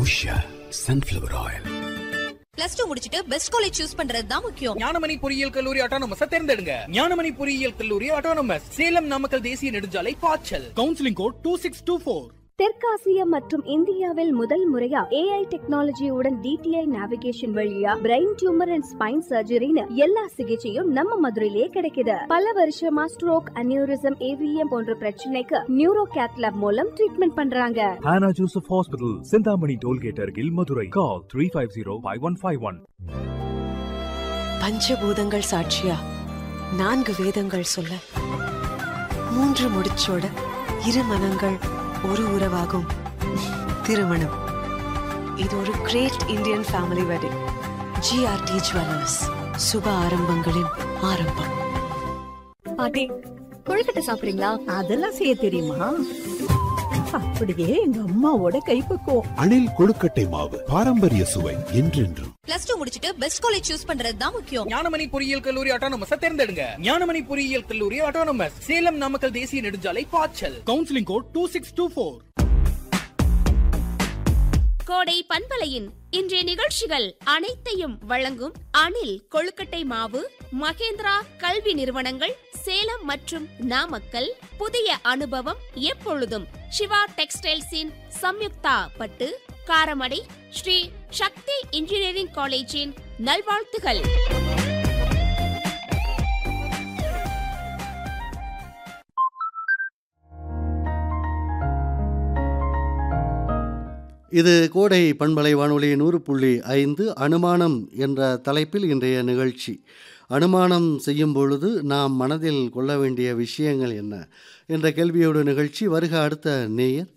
Usha sunflower oil plus two முடிச்சிட்டு best college choose பண்றது தான் முக்கியம் ஞானமணி பொறியியல் கல்லூரி ஆட்டோனமஸ் தேர்ந்தெடுங்க ஞானமணி பொறியியல் கல்லூரி ஆட்டோனமஸ் சேலம் நாமக்கல் தேசிய நெடுஞ்சாலை பாய்ச்சல் counselling code two six two four தெற்காசியா மற்றும் இந்தியாவில் முதல் முறையா ஏஐ டெக்னாலஜியுடன் டிடிஐ நேவிகேஷன் வழியா பிரெயின் டியூமர் அண்ட் ஸ்பைன் சர்ஜரின்னு எல்லா சிகிச்சையும் நம்ம மதுரையிலே கிடைக்குது பல வருஷமா ஸ்ட்ரோக் அனியூரிசம் ஏவிஎம் போன்ற பிரச்சனைக்கு நியூரோ கேத்லாப் மூலம் ட்ரீட்மெண்ட் பண்றாங்க Hannah Joseph Hospital, Sindhamani Tollgate Argil, Madurai. Call 350-5151. பஞ்சபூதங்கள் சாட்சியா நான்கு வேதங்கள் சொல்ல மூன்று முடிச்சோட இரு மனங்கள் ஒரு உறவாகும் திருமணம் இது ஒரு great Indian family wedding GRT jewellers சுப ஆரம்பங்களின் ஆரம்பம் பாட்டி கொழுக்கட்டை சாப்பிடுறீங்களா அதெல்லாம் செய்ய தெரியுமா அப்படியே எங்க அம்மாவோட கைப்பக்குவம் அணில் கொழுக்கட்டை மாவு பாரம்பரிய சுவை என்றென்றும் பிளஸ் டூ முடிச்சிட்டு பெஸ்ட் காலேஜ் சூஸ் பண்றது தான் முக்கியம் ஞானமணி பொறியியல் கல்லூரி ஆட்டோனமஸ் தேர்ந்தெடுங்க ஞானமணி பொறியியல் கல்லூரி ஆட்டோனமஸ் சேலம் நாமக்கல் தேசிய நெடுஞ்சாலை பாய்ச்சல் counselling code two six two four கோடை பண்பலையின் இன்றைய நிகழ்ச்சிகள் அனைத்தையும் வழங்கும் அணில் கொழுக்கட்டை மாவு மகேந்திரா கல்வி நிறுவனங்கள் சேலம் மற்றும் நாமக்கல் புதிய அனுபவம் எப்பொழுதும் சிவா டெக்ஸ்டைல்ஸின் சம்யுக்தா பட்டு காரமடை ஸ்ரீ சக்தி இன்ஜினியரிங் காலேஜின் நல்வாழ்த்துகள் இது கோடை பண்பலை வானொலி நூறு புள்ளி ஐந்து அனுமானம் என்ற தலைப்பில் இன்றைய நிகழ்ச்சி அனுமானம் செய்யும் பொழுது நாம் மனதில் கொள்ள வேண்டிய விஷயங்கள் என்ன என்ற கேள்வியோட நிகழ்ச்சி வருக அடுத்த நேயர்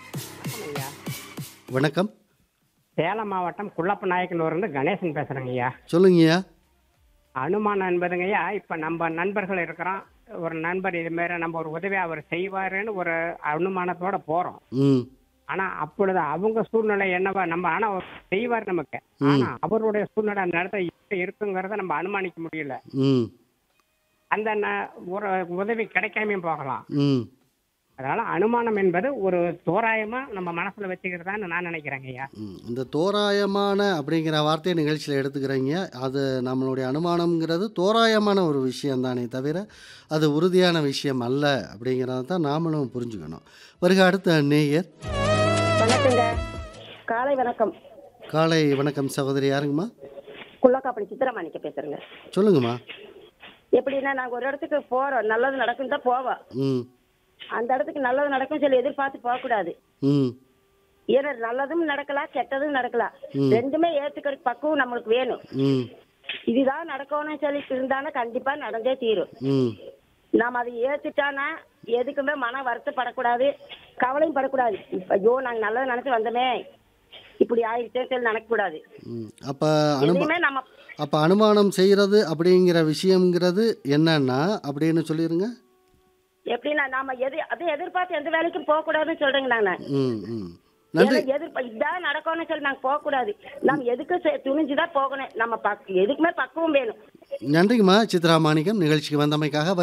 வணக்கம் சேலம் மாவட்டம் குள்ளப்ப நாயக்கனூர்லேருந்து கணேசன் பேசுகிறேங்க ஐயா சொல்லுங்கய்யா அனுமானம் என்பதுங்க ஐயா இப்போ நம்ம நண்பர்கள் இருக்கிறோம் ஒரு நண்பர் இது மாரி நம்ம ஒரு உதவி அவர் செய்வாருன்னு ஒரு அனுமானத்தோட போகிறோம் ம் ஆனா அப்பொழுது அவங்க சூழ்நிலை என்னவா நம்ம ஆனா அவர் செய்வார் நமக்கு ம். ஆனா அவருடைய சூழ்நிலை அந்த இடத்துல எப்படி இருக்குங்கிறத நம்ம அனுமானிக்க முடியல ம் அந்த ந- ஒரு உதவி கிடைக்காமையும் போகலாம் ம் அதனால அனுமானம் என்பது ஒரு தோராயமா நம்ம மனசுல வச்சுக்கிறதான்னு நான் நினைக்கிறேங்க ஐயா ம். இந்த தோராயமான அப்படிங்கிற வார்த்தையை நிகழ்ச்சியில் எடுத்துக்கிறீங்க அது நம்மளுடைய அனுமானம்ங்கிறது தோராயமான ஒரு விஷயம் தானே தவிர அது உறுதியான விஷயம் அல்ல அப்படிங்கிறத தான் நாமளும் புரிஞ்சுக்கணும் வருக அடுத்த நேயர் வணக்கங்க காலை வணக்கம் காலை வணக்கம் சகோதரி யாருங்கம்மா குள்ளக்காப்படி சித்திரமாணிக்க பேசுறேங்க சொல்லுங்கம்மா எப்படின்னா நாங்க ஒரு இடத்துக்கு போறோம் நல்லது நடக்கும் தான் போவோம் ம் அந்த இடத்துக்கு நல்லது நடக்கும் சொல்லி எதிர்பார்த்து போக கூடாது ம் ஏன்னா நல்லதும் நடக்கலாம் கெட்டதும் நடக்கலாம் ம். ரெண்டுமே ஏத்துக்கிற பக்குவம் நம்மளுக்கு வேணும் ம் இதுதான் நடக்கணும்னு சொல்லி இருந்தானா கண்டிப்பா நடந்தே தீரும் ம் நாம அதை ஏத்துட்டானா எதுக்குமே மன வருத்தப்படக்கூடாது கவலையும் படக்கூடாது இப்ப ஐயோ நாங்க நல்லது நினைச்சு வந்தோமே இப்படி ஆயிடுச்சேன்னு சொல்லி நினைக்கக்கூடாது ம் அப்போ அனுமா எதையுமே நம்ம அப்போ அனுமானம் செய்கிறது அப்படிங்கிற விஷயங்கிறது என்னன்னா அப்படின்னு சொல்லிடுங்க எப்படின்னா நாம எது அதை எதிர்பார்த்து எந்த வேலைக்கும் போக கூடாதுன்னு சொல்றேங்க நான் ம் ம் நன்றி ஏன்னா எதிர்ப்ப இதான் நடக்கும்னு சொல்லி நாங்க போக கூடாது நம்ம எதுக்கு செ- துணிஞ்சுதான் போகணும் நம்ம பக் எதுக்குமே பக்குவம் வேணும் நன்றிங்கம்மா சித்ரா மாணிக்கம் நிகழ்ச்சிக்கு வந்தமைக்காக